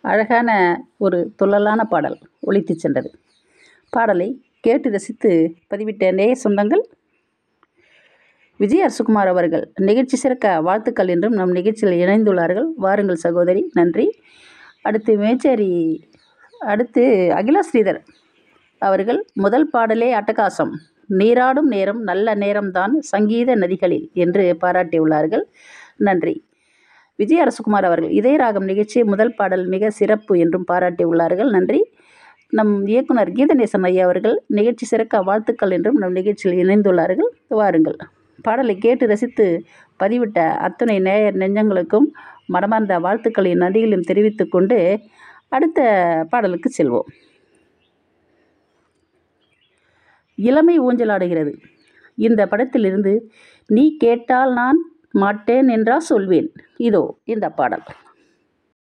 அழகான ஒரு துள்ளலான பாடல் ஒலித்து சென்றது பாடலை கேட்டு ரசித்து பதிவிட்ட நேய சொந்தங்கள் விஜய் அரசுகுமார் அவர்கள் நிகழ்ச்சி சிறக்க வாழ்த்துக்கள் என்றும் நம் நிகழ்ச்சியில் இணைந்துள்ளார்கள் வாருங்கள் சகோதரி நன்றி அடுத்து மேச்சேரி அடுத்து அகிலா ஸ்ரீதர் அவர்கள் முதல் பாடலே அட்டகாசம் நீராடும் நேரம் நல்ல நேரம்தான் சங்கீத நதிகளில் என்று பாராட்டியுள்ளார்கள் நன்றி விஜய் அரசுகுமார் அவர்கள் இதய ராகம் நிகழ்ச்சி முதல் பாடல் மிக சிறப்பு என்றும் பாராட்டியுள்ளார்கள் நன்றி நம் இயக்குனர் கீதநேசன் ஐயா அவர்கள் நிகழ்ச்சி சிறக்க வாழ்த்துக்கள் என்றும் நம் நிகழ்ச்சியில் இணைந்துள்ளார்கள் வாருங்கள் பாடலை கேட்டு ரசித்து பதிவிட்ட அத்துணை நேயர் நெஞ்சங்களுக்கும் மனமார்ந்த வாழ்த்துக்களையும் நன்றிகளையும் தெரிவித்துக் கொண்டு அடுத்த பாடலுக்கு செல்வோம் இளமை ஊஞ்சலாடுகிறது இந்த படத்திலிருந்து நீ கேட்டால் நான் மாட்டேன் என்றா சொல்வேன் இதோ இந்த பாடல்